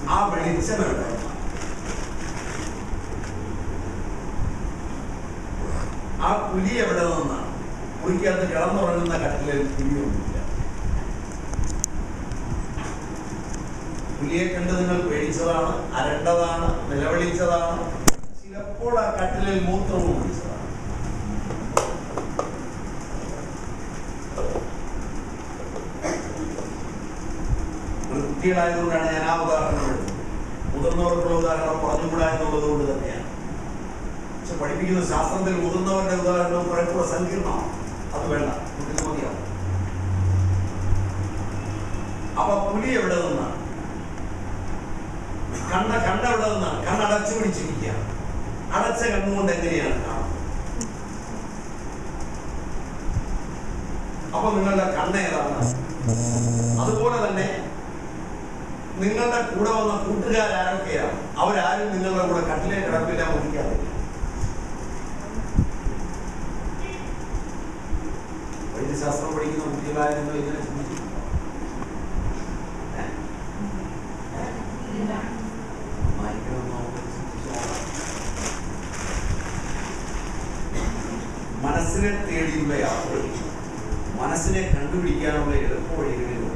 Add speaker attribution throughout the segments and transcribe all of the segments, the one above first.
Speaker 1: ആ വെളിച്ചം എവിടെ ആ പുലി എവിടെ നിന്നാണ് പുലിക്കകത്ത് കിടന്നുറങ്ങുന്ന കട്ടിലിൽ പുലിയൊന്നുമില്ല പുലിയെ കണ്ട് നിങ്ങൾ പേടിച്ചതാണ് അരണ്ടതാണ് നിലവിളിച്ചതാണ് ചിലപ്പോൾ ആ കട്ടിലിൽ മൂത്രവും ഒഴിച്ചതാണ് കുട്ടികളായതുകൊണ്ടാണ് ഞാൻ ആ ഉദാഹരണം എടുത്തത് മുതിർന്നവർക്കുള്ള ഉദാഹരണം പറഞ്ഞുകൂടാ എന്നുള്ളത് കൊണ്ട് തന്നെയാണ് പക്ഷെ പഠിപ്പിക്കുന്ന ശാസ്ത്രത്തിൽ മുതിർന്നവരുടെ ഉദാഹരണം കുറെ കൂടെ സങ്കീർണമാണ് അത് വേണ്ട കുട്ടിക്ക് മതിയാവും അപ്പൊ പുലി എവിടെ നിന്നാണ് കണ്ണ കണ്ണ് എവിടെ നിന്നാണ് കണ്ണടച്ചു പിടിച്ചിരിക്കുക അടച്ച കണ്ണുകൊണ്ട് എങ്ങനെയാണ് കാണുന്നത് അപ്പൊ നിങ്ങളുടെ കണ്ണ് ഏതാണ് അതുപോലെ തന്നെ നിങ്ങളുടെ കൂടെ വന്ന കൂട്ടുകാരാരൊക്കെയാണ് അവരാരും നിങ്ങളുടെ കൂടെ കട്ടിലെ കിടപ്പില്ല മുറിക്കാതെ വൈദ്യശാസ്ത്രം പഠിക്കുന്ന കുട്ടികളായിരുന്നു ഇതിനെ ചിന്തിച്ചിട്ടുണ്ടോ? ഏ? ഏ? നന്നായിരിക്കണം എന്ന് നമുക്ക് ചിന്തിച്ച് നോക്കാം. മനസ്സിനെ തേടിയുള്ള യാത്രയിൽ മനസ്സിനെ കണ്ടുപിടിക്കാനുള്ള എളുപ്പവഴികളിലുണ്ട്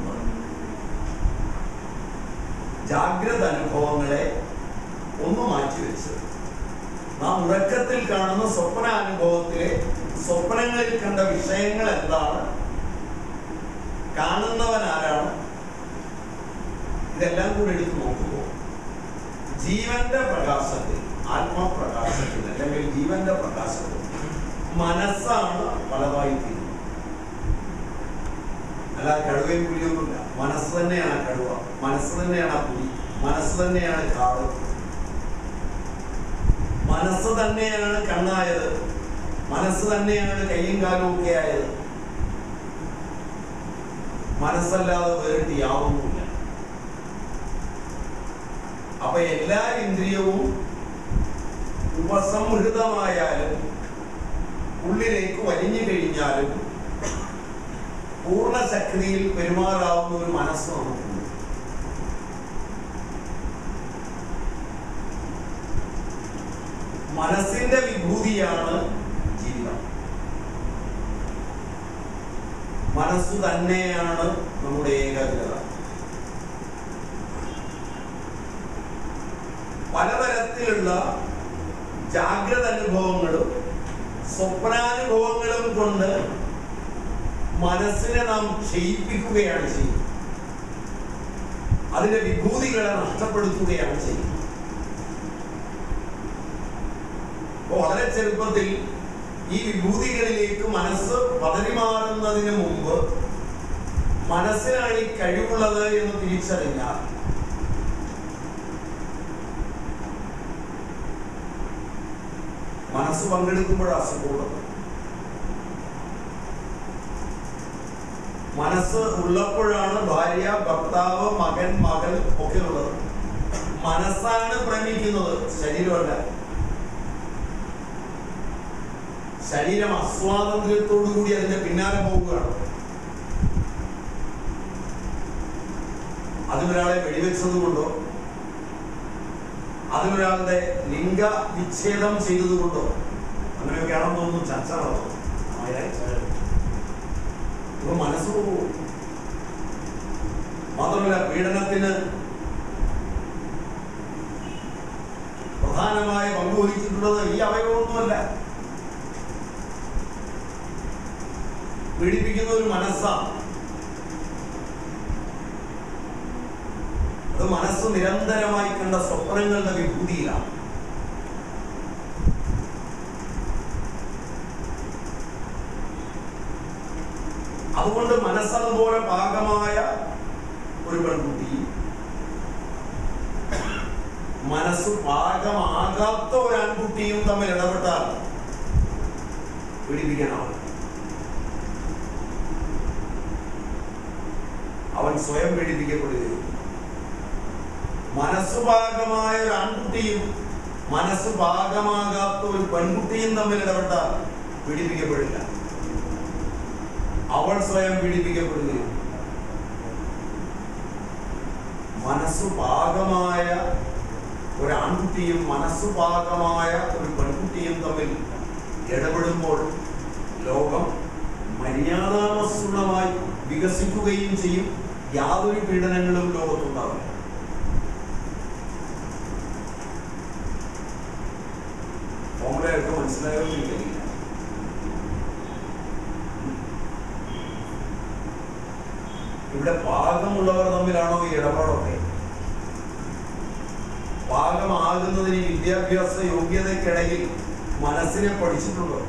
Speaker 1: ജാഗ്രത അനുഭവങ്ങളെ ഒന്ന് മാറ്റിവെച്ച് നാം ഉറക്കത്തിൽ കാണുന്ന സ്വപ്നാനുഭവത്തിലെ സ്വപ്നങ്ങളിൽ കണ്ട വിഷയങ്ങൾ എന്താണ് കാണുന്നവൻ ആരാണ് ഇതെല്ലാം കൂടി എടുത്ത് നോക്കുമ്പോൾ ജീവന്റെ പ്രകാശത്തിൽ ആത്മപ്രകാശത്തിൽ അല്ലെങ്കിൽ ജീവന്റെ പ്രകാശത്തിൽ മനസ്സാണ് പലതായി തീരുന്നത് അല്ല കടുവയും പുലിയൊന്നുമില്ല മനസ്സ് തന്നെയാണ് കടുവ മനസ്സ് തന്നെയാണ് പുലി മനസ്സ് തന്നെയാണ് കാട് മനസ്സ് തന്നെയാണ് കണ്ണായത് മനസ്സ് തന്നെയാണ് കയ്യും കാലും ഒക്കെ ആയത് മനസ്സല്ലാതെ വേറിട്ട് യാതൊന്നുമില്ല അപ്പൊ എല്ലാ ഇന്ദ്രിയവും ഉപസംഹൃതമായാലും ഉള്ളിലേക്ക് വലിഞ്ഞു കഴിഞ്ഞാലും പൂർണ്ണ ശക്തിയിൽ പെരുമാറാവുന്ന ഒരു മനസ്സ് നമുക്കുണ്ട് മനസ്സിന്റെ വിഭൂതിയാണ് ജീവിതം മനസ്സു തന്നെയാണ് നമ്മുടെ ഏകാഗ്രത പലതരത്തിലുള്ള ജാഗ്രത അനുഭവങ്ങളും സ്വപ്നാനുഭവങ്ങളും കൊണ്ട് മനസ്സിനെ നാം ക്ഷയിപ്പിക്കുകയാണ് ചെയ്യുന്നത് അതിന്റെ വിഭൂതികളെ നഷ്ടപ്പെടുത്തുകയാണ് ചെയ്യുന്നത് അപ്പൊ വളരെ ചെറുപ്പത്തിൽ ഈ വിഭൂതികളിലേക്ക് മനസ്സ് പതറിമാറുന്നതിന് മുമ്പ് മനസ്സിനാണ് ഈ കഴിവുള്ളത് എന്ന് തിരിച്ചറിഞ്ഞാൽ മനസ്സ് പങ്കെടുക്കുമ്പോഴാണ് അസുഖമുള്ളത് മനസ്സ് ഉള്ളപ്പോഴാണ് ഭാര്യ ഭർത്താവ് മകൻ മകൾ ഒക്കെ ഉള്ളത് മനസ്സാണ് പ്രേമിക്കുന്നത് ശരീരമല്ല ശരീരം അസ്വാതന്ത്ര്യത്തോടു കൂടി അതിന്റെ പിന്നാലെ പോവുകയാണ് അതിനൊരാളെ വെടിവെച്ചത് കൊണ്ടോ അതിനൊരാളുടെ ലിംഗ വിച്ഛേദം ചെയ്തത് കൊണ്ടോ അങ്ങനെയൊക്കെയാണെന്ന് തോന്നുന്നു ചർച്ച നടന്നു ഇപ്പൊ മനസ്സ് പോകും മാത്രമല്ല പീഡനത്തിന് പ്രധാനമായി പങ്കുവഹിച്ചിട്ടുള്ളത് ഈ അവയവമൊന്നുമല്ല പീഡിപ്പിക്കുന്ന ഒരു മനസ്സാണ് അത് മനസ്സ് നിരന്തരമായി കണ്ട സ്വപ്നങ്ങളുടെ വിഭൂതിയിലാണ് അതുകൊണ്ട് മനസ്സതുപോലെ പാകമായ ഒരു പെൺകുട്ടി മനസ്സ് പാകമാകാത്ത ഒരു ആൺകുട്ടിയും തമ്മിൽ ഇടപെട്ടാൽ പീഡിപ്പിക്കാനാവും അവൻ സ്വയം പീഡിപ്പിക്കപ്പെടുകയും മനസ്സ് പാകമായ ഒരു ആൺകുട്ടിയും മനസ്സ് പാകമാകാത്ത ഒരു പെൺകുട്ടിയും തമ്മിൽ ഇടപെട്ടാൽ പീഡിപ്പിക്കപ്പെടില്ല അവൾ സ്വയം പീഡിപ്പിക്കപ്പെടുകയും മനസ്സ് പാകമായ ഒരു ആൺകുട്ടിയും മനസ്സ് പാകമായ ഒരു പെൺകുട്ടിയും തമ്മിൽ ഇടപെടുമ്പോൾ ലോകം മര്യാദാമസൃണമായി വികസിക്കുകയും ചെയ്യും യാതൊരു പീഡനങ്ങളും ലോകത്തുണ്ടാവില്ല ഫോമുലയൊക്കെ മനസ്സിലായതെന്ന് എനിക്കറിയില്ല ഇവിടെ പാകമുള്ളവർ തമ്മിലാണോ ഈ ഇടപാടൊക്കെ പാകമാകുന്നതിന് ഈ വിദ്യാഭ്യാസ യോഗ്യതയ്ക്കിടയിൽ മനസ്സിനെ പഠിച്ചിട്ടുണ്ടോ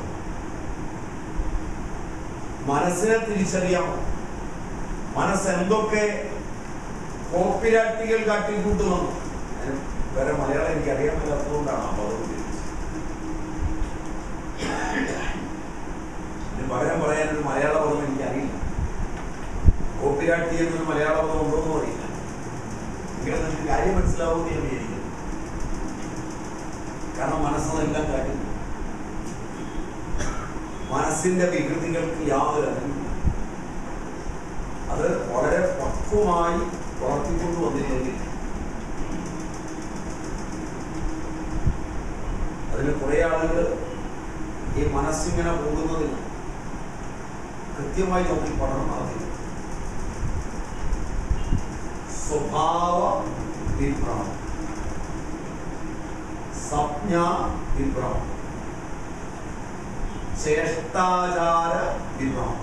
Speaker 1: മനസ്സിനെ തിരിച്ചറിയാമോ മനസ്സ് എന്തൊക്കെ കോപ്പിരാട്ടികൾ കാട്ടിക്കൂട്ടുമെന്ന് ഞാൻ വേറെ മലയാളം എനിക്ക് അറിയാൻ മേലാത്തതുകൊണ്ടാണ് ആ പദം ഉപയോഗിച്ചത് ഇതിന് പകരം പറയാൻ ഒരു മലയാള പദം എനിക്കറിയില്ല കോപ്പിരാട്ടി എന്നൊരു മലയാള പദം ഉണ്ടോന്നും അറിയില്ല എങ്കിലും നിങ്ങൾക്ക് കാര്യം മനസ്സിലാവുമെന്ന് ഞാൻ വിചാരിക്കുന്നു കാരണം മനസ്സതെല്ലാം കാട്ടുന്നു മനസ്സിന്റെ വികൃതികൾക്ക് യാതൊരു അതിരുമില്ല അത് വളരെ പക്വമായി വളർത്തിക്കൊണ്ട് വന്നില്ലെങ്കിൽ അതിന് കുറെ ആളുകൾ ഈ മനസ്സിങ്ങനെ പോകുന്നതിന് കൃത്യമായി നോക്കി പഠനം നടത്തി സ്വഭാവ വിഭ്രമം സംജ്ഞ വിഭ്രമം ചേഷ്ടാചാര വിഭ്രമം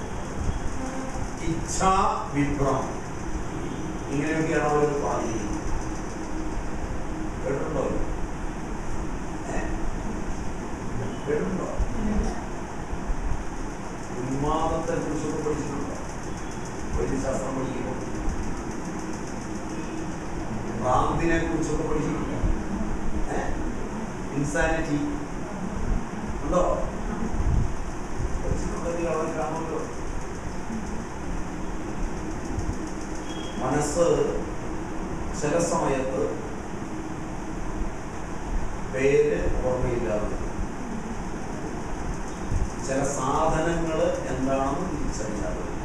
Speaker 1: ഇച്ഛാ വിഭ്രമം ഇങ്ങനെയൊക്കെയാണ് അവർ പറഞ്ഞിരിക്കുന്നത് കേട്ടിട്ടുണ്ടോ ഏ? കേട്ടിട്ടുണ്ടോ ഉന്മാദത്തെ കുറിച്ചൊക്കെ പഠിച്ചിട്ടുണ്ടോ വൈദ്യശാസ്ത്രം പഠിക്കുമ്പോൾ ഭ്രാന്തിനെ കുറിച്ചൊക്കെ പഠിച്ചിട്ടുണ്ടോ ഇൻസാനിറ്റി ഉണ്ടോ പഠിച്ചിട്ടുണ്ടെങ്കിൽ അവിടെ കാണുമല്ലോ മനസ്സ് ചില സമയത്ത് പേര് ഓർമ്മയില്ലാതെ വരും. ചില സാധനങ്ങൾ എന്താണെന്ന് തിരിച്ചറിയാതെ വരും.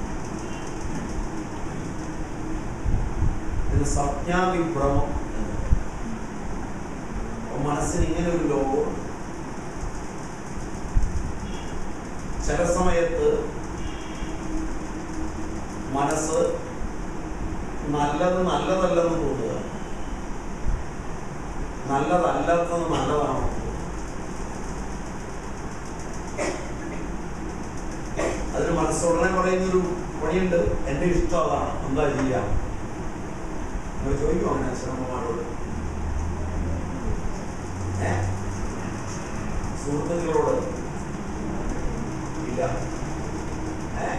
Speaker 1: ഇത് സംജ്ഞാവിഭ്രമം എന്ന് പറയും. അപ്പൊ മനസ്സിന് ഇങ്ങനെ ഒരു ലോകമുണ്ട് ചില സമയത്ത് മനസ്സ് നല്ലത് നല്ലതല്ലെന്ന് തോന്നുക നല്ലതല്ലാത്തത് നല്ലതാണോ അതിന് മനസ്സുടനെ പറയുന്നൊരു പണിയുണ്ട് എൻ്റെ ഇഷ്ടം അതാണ് എന്താ ചെയ്യാം നിങ്ങൾ ചോദിക്കുമോ അങ്ങനെ അച്ഛനമ്മമാരോട് ഏ സുഹൃത്തുക്കളോട് ഇല്ല ഏ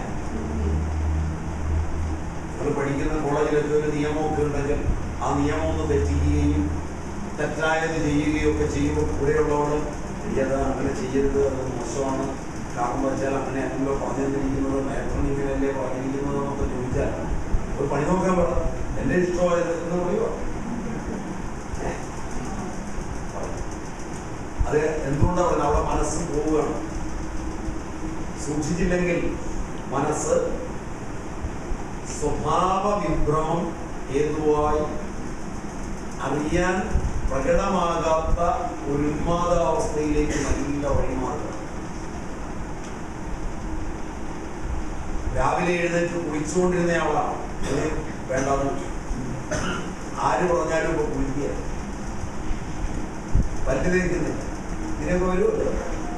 Speaker 1: നമ്മൾ പഠിക്കുന്ന കോളേജിലൊക്കെ ഒരു നിയമമൊക്കെ ഉണ്ടെങ്കിൽ ആ നിയമം ഒന്ന് തെറ്റിക്കുകയും തെറ്റായത് ചെയ്യുകയും ഒക്കെ ചെയ്യുമ്പോൾ കൂടെയുള്ളവർ ഇത് അങ്ങനെ ചെയ്യരുത് അത് മോശമാണ് കാരണം വെച്ചാൽ അങ്ങനെ അല്ലല്ലോ പറഞ്ഞു തന്നിരിക്കുന്നത് മേട്ടൺ ഇങ്ങനെയല്ലേ പറഞ്ഞിരിക്കുന്നത് എന്നൊക്കെ ചോദിച്ചാൽ ഒരു പണി നോക്കാൻ പറ എൻ്റെ ഇഷ്ടമായത് എന്ന് പറയുമോ ഏ? അത് എന്തുകൊണ്ടാണ് പറയുന്നത് അവിടെ മനസ്സ് പോവുകയാണ് സൂക്ഷിച്ചില്ലെങ്കിൽ മനസ്സ് സ്വഭാവ വിഭ്രമം ഹേതുവായി അറിയാൻ പ്രകടമാകാത്ത ഒരു ഉന്മാദാവസ്ഥയിലേക്ക് നല്ല വഴിമാറുക രാവിലെ എഴുന്നേറ്റ് കുളിച്ചുകൊണ്ടിരുന്ന ആളാണ് അത് വേണ്ടെന്ന് വെച്ചു. ആര് പറഞ്ഞാലും ഇപ്പൊ കുളിക്കുക പല്ല് തേക്കുന്നില്ല ഇതിനൊക്കെ വരുമല്ലോ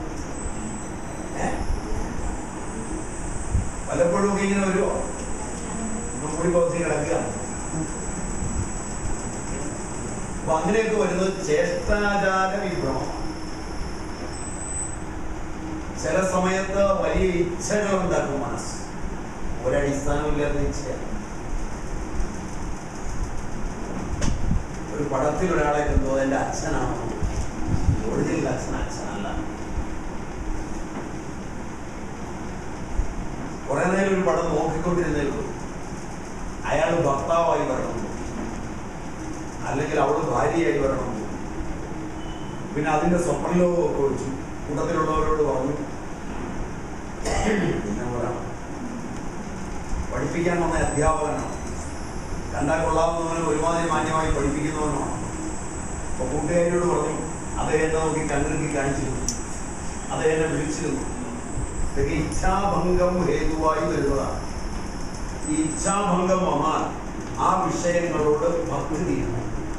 Speaker 1: ഏ പലപ്പോഴും ഒക്കെ ഇങ്ങനെ വരുമോ നമ്മൾ കൂടി പകുതി കിടക്കുക അപ്പൊ അങ്ങനെയൊക്കെ വരുന്നത് ചേഷ്ടാചാര വിഭ്രമം ചില സമയത്ത് വലിയ ഇച്ഛകൾ ഉണ്ടാക്കും മനസ്സ് ഒരടിസ്ഥാനമില്ലാത്ത ഇച്ഛയാണ് ഒരു പടത്തിൽ ഒരാളെ കണ്ടു എന്റെ അച്ഛനാണോ ഒറിജിനൽ അച്ഛൻ അച്ഛനല്ല കുറെ നേരം ഒരു പടം നോക്കിക്കൊണ്ടിരുന്നേ ഉള്ളൂ അയാൾ ഭർത്താവായി വരണം അല്ലെങ്കിൽ അവൾ ഭാര്യയായി വരണം പിന്നെ അതിന്റെ സ്വപ്നലോകമൊക്കെ വെച്ചു കൂട്ടത്തിലുള്ളവരോട് പറഞ്ഞു പിന്നെ ഒരാൾ പഠിപ്പിക്കാൻ വന്ന അധ്യാപകനാണ് കണ്ടാൽ കൊള്ളാവുന്നവനും ഒരുമാതിരി മാന്യമായി പഠിപ്പിക്കുന്നവനുമാണ് അപ്പൊ കൂട്ടുകാരിയോട് പറഞ്ഞു അദ്ദേഹം എന്നെ നോക്കി കണ്ണിറുക്കി കാണിച്ചിരുന്നു അദ്ദേഹം എന്നെ വിളിച്ചിരുന്നു ഇതൊക്കെ ഇച്ഛാഭംഗം ഹേതുവായി വരുന്നതാണ് ഈ ഇച്ഛാഭംഗം വന്നാൽ ആ വിഷയങ്ങളോട് ഭക്തിയാണ്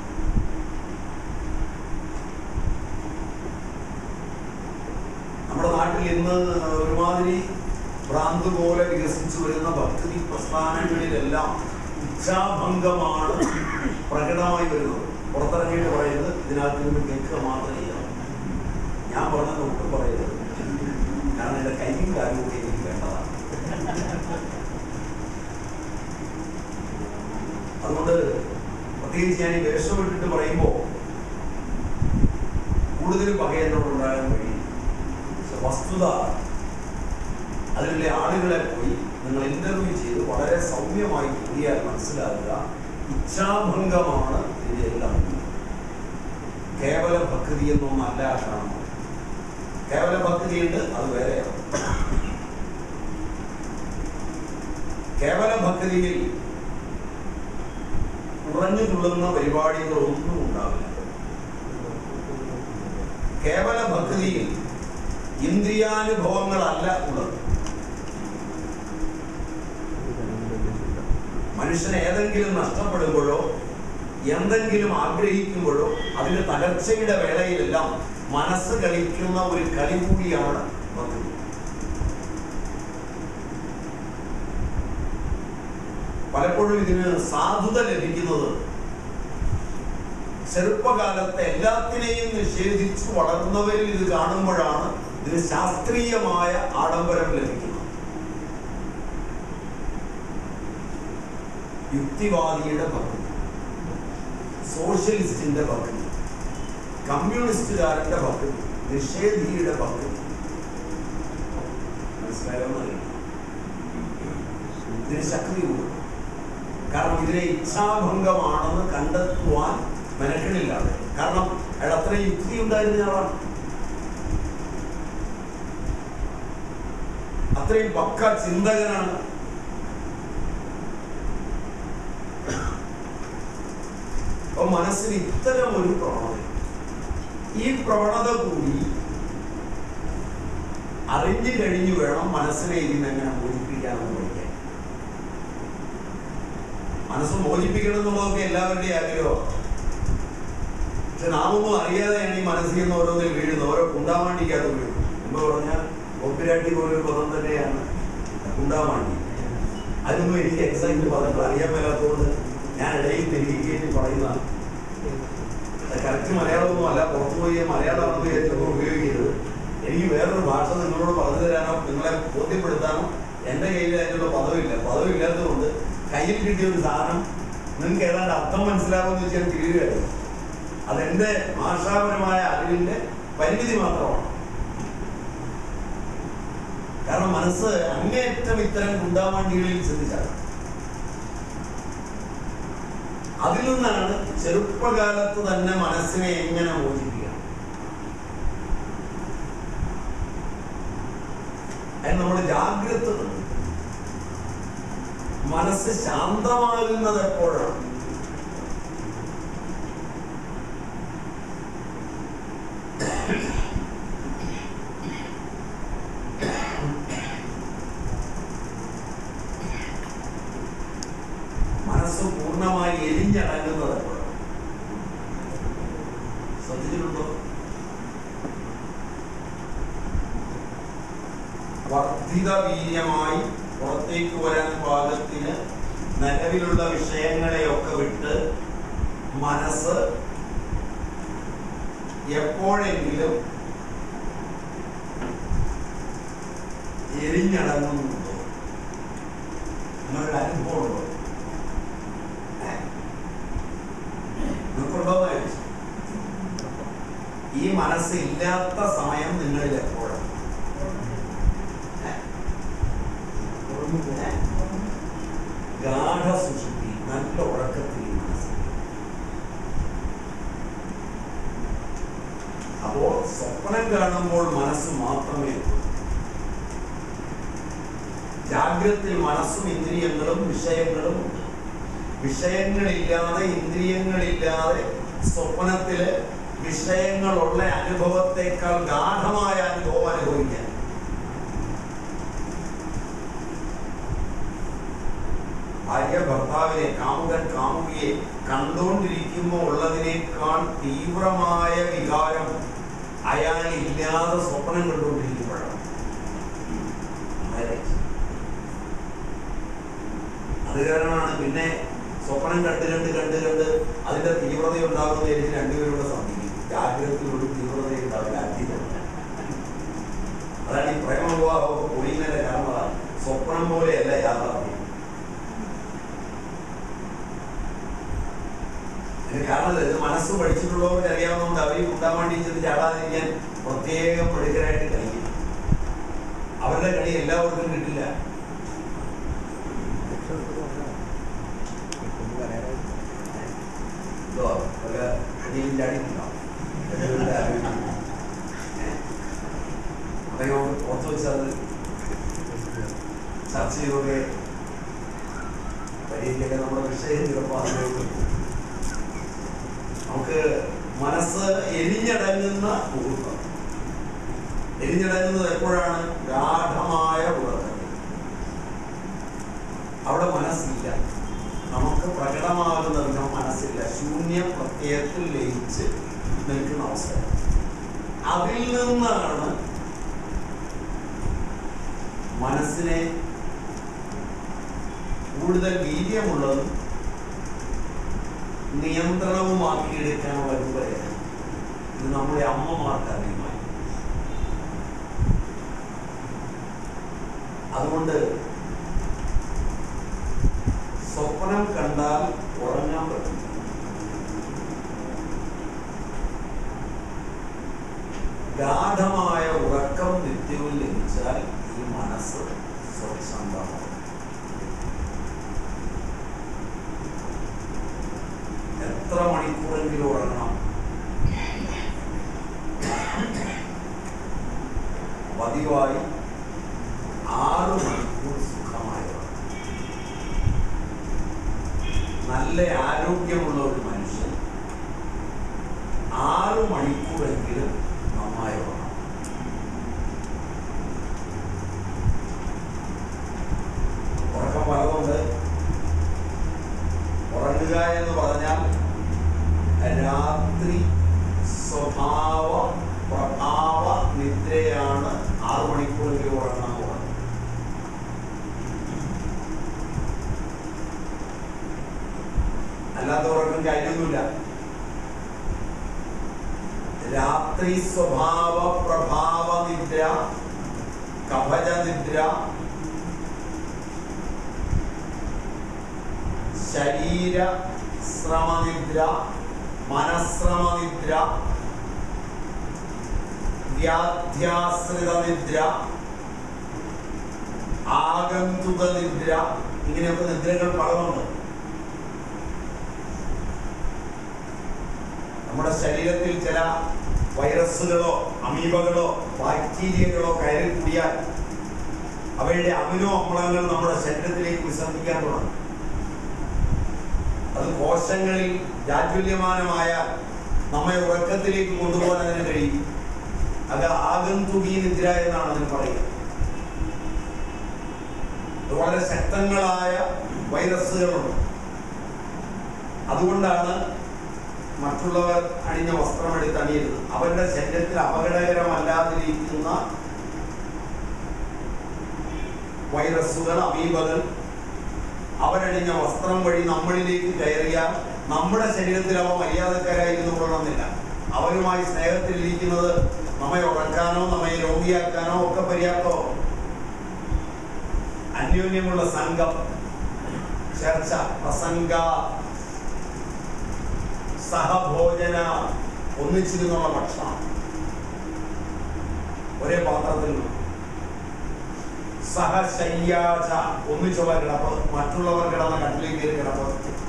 Speaker 1: നമ്മുടെ നാട്ടിൽ ഇന്ന് ഒരുമാതിരി ഭ്രാന്ത് പോലെ വികസിച്ചു വരുന്ന ഭക്തി പ്രസ്ഥാനങ്ങളിലെല്ലാം ഇച്ഛാഭംഗമാണ് പ്രകടമായി വരുന്നത് പുറത്തിറങ്ങിയിട്ട് പറയുന്നത് ഇതിനകത്ത് നിന്ന് കേൾക്കുക മാത്രമേ ചെയ്യാവൂ ഞാൻ പറഞ്ഞത് ഒട്ടും പറയരുത് കാരണം എൻ്റെ കൈയും കാലും ഒക്കെ എനിക്ക് വേണ്ടതാണ് അതുകൊണ്ട് പ്രത്യേകിച്ച് ഞാൻ ഈ വേഷം ഇട്ടിട്ട് പറയുമ്പോൾ കൂടുതലും പക എന്നോട് ഉണ്ടാകാൻ കഴിയും പക്ഷെ വസ്തുത അതിലുള്ള ആളുകളെ പോയി നിങ്ങൾ ഇന്റർവ്യൂ ചെയ്ത് വളരെ സൗമ്യമായി കൂടിയാൽ മനസ്സിലാകുക ഇച്ഛാഭംഗമാണ് ഇതിന്റെ എല്ലാം കേവല ഭക്തി എന്നൊന്നല്ല കാണുന്നത് കേവല ഭക്തിയുണ്ട് അത് വേറെയാണ് കേവല ഭക്തിയിൽ ഉറഞ്ഞു തുള്ളുന്ന പരിപാടികളൊന്നും ഉണ്ടാവില്ല കേവല ഭക്തിയിൽ ഇന്ദ്രിയാനുഭവങ്ങളല്ല ഉള്ളത് മനുഷ്യന് ഏതെങ്കിലും നഷ്ടപ്പെടുമ്പോഴോ എന്തെങ്കിലും ആഗ്രഹിക്കുമ്പോഴോ അതിന്റെ തകർച്ചയുടെ വേളയിലെല്ലാം മനസ്സ് കളിക്കുന്ന ഒരു കളി കൂടിയാണ് ഭക്തി പലപ്പോഴും ഇതിന് സാധുത ലഭിക്കുന്നത് ചെറുപ്പകാലത്തെ എല്ലാത്തിനെയും നിഷേധിച്ചു വളർന്നവരിൽ ഇത് കാണുമ്പോഴാണ് ഇതിന് ശാസ്ത്രീയമായ ആഡംബരം ലഭിക്കുന്നത് യുക്തിവാദിയുടെ ഭക്തി സോഷ്യലിസ്റ്റിന്റെ ഭക്തി കമ്മ്യൂണിസ്റ്റുകാരന്റെ ഭക്തി നിഷേധിയുടെ ഭക്തി മനസ്സിലായോന്നറിയില്ല ഇതിന് ശക്തി കൂടും കാരണം ഇതിനെ ഇച്ഛാഭംഗമാണെന്ന് കണ്ടെത്തുവാൻ മെനക്കെടില്ലാതെ കാരണം അയാൾ അത്രയും യുക്തി ഉണ്ടായിരുന്ന ആളാണ് അത്രയും പക്ക ചിന്തകനാണ് അപ്പൊ മനസ്സിന് ഇത്തരം ഒരു പ്രവണത ഈ പ്രവണത കൂടി അറിഞ്ഞു കഴിഞ്ഞു വേണം മനസ്സിനെ ഇതിന് എങ്ങനെ മോചിപ്പിക്കാമെന്ന് പഠിക്കാൻ മനസ്സ് മോചിപ്പിക്കണം എന്നുള്ളതൊക്കെ എല്ലാവരുടെയും ആഗ്രഹമാണ് പക്ഷെ നാമൊന്നും അറിയാതെയാണ് ഈ മനസ്സിൽ നിന്ന് ഓരോന്നിൽ വീഴുന്നത് ഓരോ കുണ്ടാമാണ്ടിക്കകത്ത് വീഴും എന്ന് പറഞ്ഞാൽ ഒപ്പിരാട്ടി പോലൊരു പദം തന്നെയാണ് കുണ്ടാമാണ്ടി അതൊന്നും എനിക്ക് എക്സാക്ട് പദങ്ങൾ അറിയാൻ മേലാത്തതുകൊണ്ട് ഞാൻ ഇടയിൽ തിരികെ പറയുന്നതാണ് കറക്റ്റ് മലയാളമൊന്നും അല്ല പുറത്തു പോയി മലയാളമാണെന്ന് വിചാരിച്ചപ്പോൾ ഉപയോഗിക്കരുത് എനിക്ക് വേറൊരു ഭാഷ നിങ്ങളോട് പറഞ്ഞു തരാനോ നിങ്ങളെ ബോധ്യപ്പെടുത്താനോ എൻ്റെ കയ്യിൽ അതിനുള്ള പദമില്ല പദമില്ലാത്തതുകൊണ്ട് കയ്യിൽ കിട്ടിയ ഒരു സാധനം നിങ്ങൾക്ക് ഏതാണ്ട് അർത്ഥം മനസ്സിലാവുമെന്ന് വെച്ചാൽ തീരുകയായിരുന്നു അതെന്റെ ഭാഷാപരമായ അറിവിന്റെ പരിമിതി മാത്രമാണ് കാരണം മനസ്സ് അങ്ങേയറ്റം ഇത്തരം ഗുണ്ടാവണ്ടികളിൽ ചിന്തിച്ചത് അതിൽ നിന്നാണ് ചെറുപ്പകാലത്ത് തന്നെ മനസ്സിനെ എങ്ങനെ മോചിപ്പിക്കുക അതിന് നമ്മൾ ജാഗ്രത ഉണ്ട്. മനസ്സ് ശാന്തമാകുന്നത് എപ്പോഴാണ് മനസ്സ് പൂർണ്ണമായി എരിഞ്ഞടങ്ങുന്നത് എപ്പോഴാണ് ശ്രദ്ധിച്ചിട്ടുണ്ടോ വർദ്ധിത വീര്യമായി പുറത്തേക്ക് വരാൻ പാകത്തിന് നിലവിലുള്ള വിഷയങ്ങളെയൊക്കെ വിട്ട് മനസ്സ് എപ്പോഴെങ്കിലും എരിഞ്ഞടങ്ങുന്നുണ്ടോ നിങ്ങളുടെ അനുഭവമുണ്ടോ നിങ്ങൾക്കുണ്ടോന്ന് ചോദിച്ചു ഈ മനസ്സ് ഇല്ലാത്ത സമയം നിങ്ങളിൽ എപ്പോഴാണ് ഗാഠ സുഷുപ്തി നല്ല ഉറക്കത്തിൽ ഈ മനസ്സ് അപ്പോ സ്വപ്നം കാണുമ്പോൾ മനസ്സ് മാത്രമേ ഉള്ളൂ ജാഗ്രത്തിൽ മനസ്സും ഇന്ദ്രിയങ്ങളും വിഷയങ്ങളും ഉണ്ട് വിഷയങ്ങളില്ലാതെ ഇന്ദ്രിയങ്ങളില്ലാതെ സ്വപ്നത്തില് വിഷയങ്ങളുള്ള അനുഭവത്തെക്കാൾ ഗാഠമായ അനുഭവം അനുഭവിക്കാൻ ഭാര്യ ഭർത്താവിനെ കാമുകൻ കാമുകിയെ കണ്ടുകൊണ്ടിരിക്കുമ്പോൾ ഉള്ളതിനേക്കാൾ തീവ്രമായ വികാരം അയാൾ ഇല്ലാതെ സ്വപ്നം കണ്ടുകൊണ്ടിരിക്കുമ്പോഴാണ് Marriage. അത് കാരണമാണ് പിന്നെ സ്വപ്നം കണ്ട് കണ്ട് കണ്ട് കണ്ട് അതിന്റെ തീവ്രത ഉണ്ടാകുന്ന എനിക്ക് രണ്ടുപേരുടെ സന്ധിക്കും ജാഗ്രതത്തിലൊരു തീവ്രത ഉണ്ടാവില്ല അതീതം അതാണ് ഈ പ്രേമവിവാഹം പൊളിയുന്നതിന്റെ കാരണം അതാണ് സ്വപ്നം പോലെയല്ല യാഥാർത്ഥ്യം ഇതിന് കാരണം ഇത് മനസ്സ് പഠിച്ചിട്ടുള്ളവർക്ക് അറിയാവുന്നതുകൊണ്ട് അവരും ഉണ്ടാൻ വേണ്ടി ചെന്ന് ചാടാതിരിക്കാൻ പ്രത്യേകം മിടുക്കരായിട്ട് കളിക്കും അവരുടെ കളി എല്ലാവർക്കും കിട്ടില്ല ഇതോ വല്ല അടിയും ചാടിയിട്ടുണ്ടോ എല്ലാവരുടെ ആലോചിക്കും. ഏ? അതെയോ ഓർത്ത് വെച്ചത് ചർച്ച ചെയ്തൊക്കെ പരീക്ഷയൊക്കെ നമ്മുടെ വിഷയം ചിലപ്പോൾ അതിലേക്ക് നമുക്ക് മനസ്സ് എരിഞ്ഞടങ്ങുന്ന മുഹൂർത്തം എരിഞ്ഞടങ്ങുന്നത് എപ്പോഴാണ് ഗാഠമായ ഉറക്കത്തിൽ അവിടെ മനസ്സില്ല നമുക്ക് പ്രകടമാകുന്ന വിധം മനസ്സില്ല ശൂന്യ പ്രത്യയത്തിൽ ലയിച്ച് നിൽക്കുന്ന അവസരം അതിൽ നിന്നാണ് മനസ്സിനെ കൂടുതൽ വീര്യമുള്ളതും നിയന്ത്രണവുമാക്കിയെടുക്കാനുള്ള രൂപരേഖ ഇത് നമ്മുടെ അമ്മമാർക്ക് അറിയുമായി അതുകൊണ്ട് സ്വപ്നം കണ്ടാൽ ഉറങ്ങാൻ പറ്റും ഗാഠമായ ഉറക്കം നിത്യവും ലഭിച്ചാൽ ഈ മനസ്സ് സ്വച്ഛന്തമാകും എത്ര മണിക്കൂറെങ്കിലും ഉറങ്ങണം പതിവായി ആറ് മണിക്കൂർ സുഖമായി ഉറങ്ങണം. നല്ല ആരോഗ്യമുള്ള ഒരു മനുഷ്യൻ ആറ് മണിക്കൂറെങ്കിലും നന്നായി ഉറങ്ങണം ഉറക്കം പലതുണ്ട് ഉറങ്ങുക എന്ന് പറഞ്ഞാൽ രാത്രി സ്വഭാവ പ്രഭാവ നിദ്രയാണ് ആറ് മണിക്കൂറെങ്കിലും ഉറങ്ങാൻ പോകുന്നത് അല്ലാത്ത ഉറക്കം കാര്യമൊന്നുമില്ല രാത്രി സ്വഭാവ പ്രഭാവ നിദ്ര കവച നിദ്ര ശരീര ശ്രമനിദ്ര മനശ്രമനിദ്ര വ്യാധ്യാശ്രിത നിദ്ര ആഗന്തുക നിദ്ര ഇങ്ങനെയൊക്കെ നിദ്രകൾ പലതുണ്ട് നമ്മുടെ ശരീരത്തിൽ ചില വൈറസുകളോ അമീബകളോ ബാക്ടീരിയകളോ കയറി കൂടിയാൽ അവയുടെ അമിനോ അമ്ലങ്ങൾ നമ്മുടെ ശരീരത്തിലേക്ക് വിസർജിക്കാൻ തുടങ്ങും അത് കോശങ്ങളിൽ ജാജ്വല്യമാനമായ നമ്മെ ഉറക്കത്തിലേക്ക് കൊണ്ടുപോകാൻ അതിന് കഴിയും അത് ആഗന്തുകി നിദ്ര എന്നാണ് അതിന് പറയുക അത് വളരെ ശക്തങ്ങളായ വൈറസുകളുണ്ട് അതുകൊണ്ടാണ് മറ്റുള്ളവർ അണിഞ്ഞ വസ്ത്രം എടുത്ത് അണിയരുത് അവരുടെ ശരീരത്തിൽ അപകടകരമല്ലാതിരിക്കുന്ന വൈറസുകൾ അമീബകൾ അവരണിഞ്ഞ വസ്ത്രം വഴി നമ്മളിലേക്ക് കയറിയാൽ നമ്മുടെ ശരീരത്തിൽ അവ മര്യാദക്കാരായിരുന്നു കൊള്ളണമെന്നില്ല അവരുമായി സ്നേഹത്തിലിരിക്കുന്നത് നമ്മെ ഉറക്കാനോ നമ്മെ രോഗിയാക്കാനോ ഒക്കെ പര്യാപ്തമോ അന്യോന്യമുള്ള സംഘം ചർച്ച പ്രസംഗ സഹഭോജന ഒന്നിച്ചിരുന്നുള്ള ഭക്ഷണം ഒരേ പാത്രത്തിൽ നിന്ന് സഹശയ്യാച ഒന്നിച്ചുള്ള കിടപ്പ് മറ്റുള്ളവർ കിടന്ന കട്ടിലേക്ക് കയറി കിടപ്പ്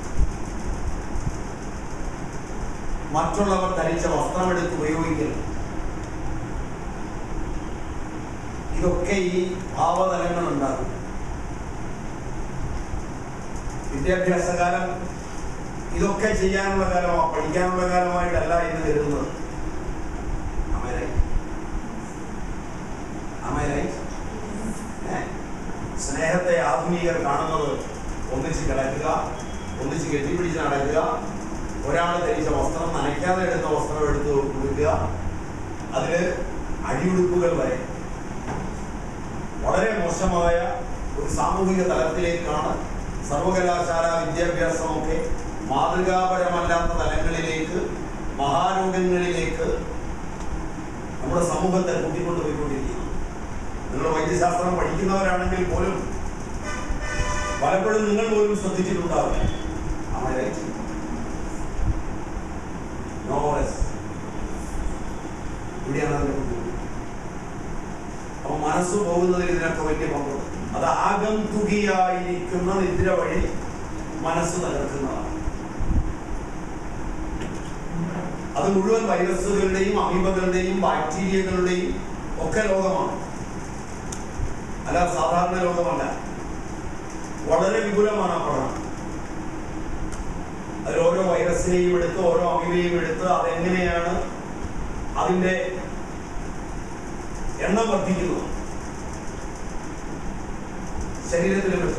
Speaker 1: മറ്റുള്ളവർ ധരിച്ച വസ്ത്രമെടുത്ത് ഉപയോഗിക്കൽ ഇതൊക്കെ ഈ ഭാവതലങ്ങൾ ഉണ്ടാകും വിദ്യാഭ്യാസകാലം ഇതൊക്കെ ചെയ്യാനുള്ള കാലമാണ് പഠിക്കാനുള്ള കാലമായിട്ടല്ല ഇന്ന് കരുതുന്നത് Am I right? Am I right? ഏ? സ്നേഹത്തെ ആധുനികർ കാണുന്നത് ഒന്നിച്ച് കിടക്കുക ഒന്നിച്ച് കെട്ടിപ്പിടിച്ച് നടക്കുക ഒരാൾ ധരിച്ച വസ്ത്രം നനയ്ക്കാതെ എടുത്ത വസ്ത്രം എടുത്ത് കൊടുക്കുക അതില് അടിയുടുപ്പുകൾ വരെ വളരെ മോശമായ ഒരു സാമൂഹിക തലത്തിലേക്കാണ് സർവകലാശാല വിദ്യാഭ്യാസമൊക്കെ മാതൃകാപരമല്ലാത്ത തലങ്ങളിലേക്ക് മഹാരോഗങ്ങളിലേക്ക് നമ്മുടെ സമൂഹത്തെ കൂട്ടിക്കൊണ്ടുപോയിക്കൊണ്ടിരിക്കുന്നു നിങ്ങൾ വൈദ്യശാസ്ത്രം പഠിക്കുന്നവരാണെങ്കിൽ പോലും പലപ്പോഴും നിങ്ങൾ പോലും ശ്രദ്ധിച്ചിട്ടുണ്ടാവില്ല Am I right? No less. ഇവിടെയാണ് അതിന്റെ ബുദ്ധിമുട്ട് അപ്പൊ മനസ്സ് പോകുന്നതിൽ ഇതിനൊക്കെ വലിയ പങ്കുണ്ട് അത് ആഗന്തുകിയായിരിക്കുന്ന നിദ്ര വഴി മനസ്സ് തകർക്കുന്നതാണ് അത് മുഴുവൻ വൈറസുകളുടെയും അമീബകളുടെയും ബാക്ടീരിയകളുടെയും ഒക്കെ ലോകമാണ് അല്ല സാധാരണ ലോകമല്ല വളരെ വിപുലമാണ് ആ പഠനം അതിൽ ഓരോ വൈറസിനെയും എടുത്ത് ഓരോ അമീബയും എടുത്ത് അതെങ്ങനെയാണ് അതിന്റെ എണ്ണം വർദ്ധിക്കുന്നത് ശരീരത്തിലെ പറ്റി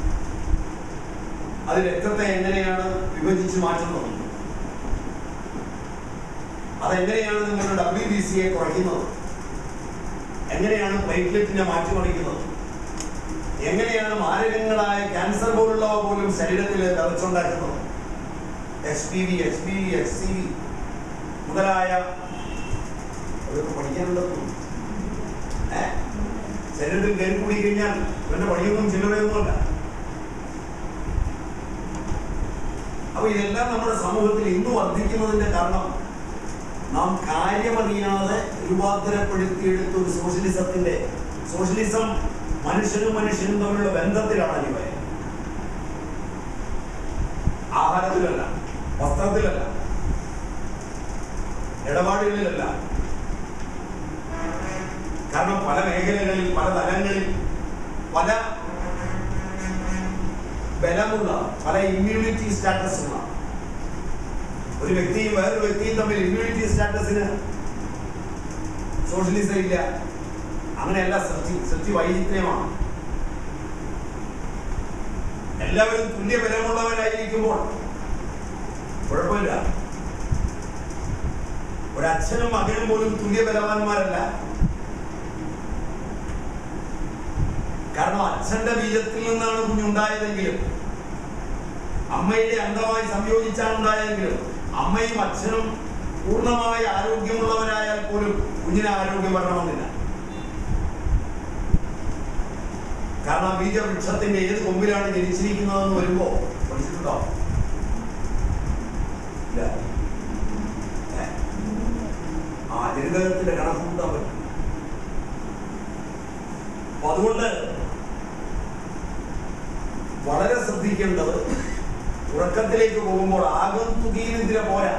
Speaker 1: അത് രക്തത്തെ എങ്ങനെയാണ് വിഭജിച്ച് മാറ്റുന്നത് അതെങ്ങനെയാണ് നിങ്ങളുടെ ഡബ്ല്യു ബി സിയെ കുറയ്ക്കുന്നത് എങ്ങനെയാണ് പ്ലേറ്റ്ലെറ്റിനെ മാറ്റിമറിക്കുന്നത് എങ്ങനെയാണ് മാരകങ്ങളായ ക്യാൻസർ പോലുള്ളവ പോലും ശരീരത്തിൽ നിറച്ചുണ്ടാക്കുന്നത് H P V H P V H C V മുതലായ അതൊക്കെ പഠിക്കാനുള്ളത് ഏ ശരീരത്തിൽ കയറി കൂടി കഴിഞ്ഞാൽ ഇവന്റെ പണിയൊന്നും ചില്ലറയൊന്നുമല്ല അപ്പൊ ഇതെല്ലാം നമ്മുടെ സമൂഹത്തിൽ ഇന്ന് വർദ്ധിക്കുന്നതിന്റെ കാരണം നാം കാര്യമറിയാതെ രൂപാന്തരപ്പെടുത്തിയെടുത്ത ഒരു സോഷ്യലിസത്തിന്റെ സോഷ്യലിസം മനുഷ്യനും മനുഷ്യനും തമ്മിലുള്ള ബന്ധത്തിലാണ് ഇവ ആഹാരത്തിലല്ല വസ്ത്രത്തിലല്ല ഇടപാടുകളിലല്ല കാരണം പല മേഖലകളിൽ പല തലങ്ങളിൽ പല ബലമുള്ള പല ഇമ്മ്യൂണിറ്റി സ്റ്റാറ്റസുള്ള ഒരു വ്യക്തിയും വേറൊരു വ്യക്തിയും തമ്മിൽ ഇമ്മ്യൂണിറ്റി സ്റ്റാറ്റസിന് സോഷ്യലിസം ഇല്ല അങ്ങനെയല്ല സൃഷ്ടി സൃഷ്ടി വൈചിത്ര്യമാണ് എല്ലാവരും തുല്യ ബലമുള്ളവരായിരിക്കുമ്പോൾ കുഴപ്പമില്ല ഒരച്ഛനും മകനും പോലും തുല്യ ബലവാന്മാരല്ല കാരണം അച്ഛന്റെ ബീജത്തിൽ നിന്നാണ് കുഞ്ഞുണ്ടായതെങ്കിലും അമ്മയുടെ അംഗമായി സംയോജിച്ചാണ് ഉണ്ടായതെങ്കിലും അമ്മയും അച്ഛനും പൂർണ്ണമായ ആരോഗ്യമുള്ളവരായാൽ പോലും കുഞ്ഞിന് ആരോഗ്യം വരണമെന്നില്ല കാരണം ആ ബീജവൃക്ഷത്തിന്റെ ഏത് കൊമ്പിലാണ് ജനിച്ചിരിക്കുന്നതെന്ന് വരുമ്പോ പഠിച്ചിട്ടുണ്ടോ ഇല്ല ഏ? ആ ജനിതകത്തിന്റെ കണക്ക് കൂട്ടാൻ പറ്റും അപ്പൊ അതുകൊണ്ട് വളരെ ശ്രദ്ധിക്കേണ്ടത് ഉറക്കത്തിലേക്ക് പോകുമ്പോൾ ആഗന്തുകീനെതിരെ പോരാ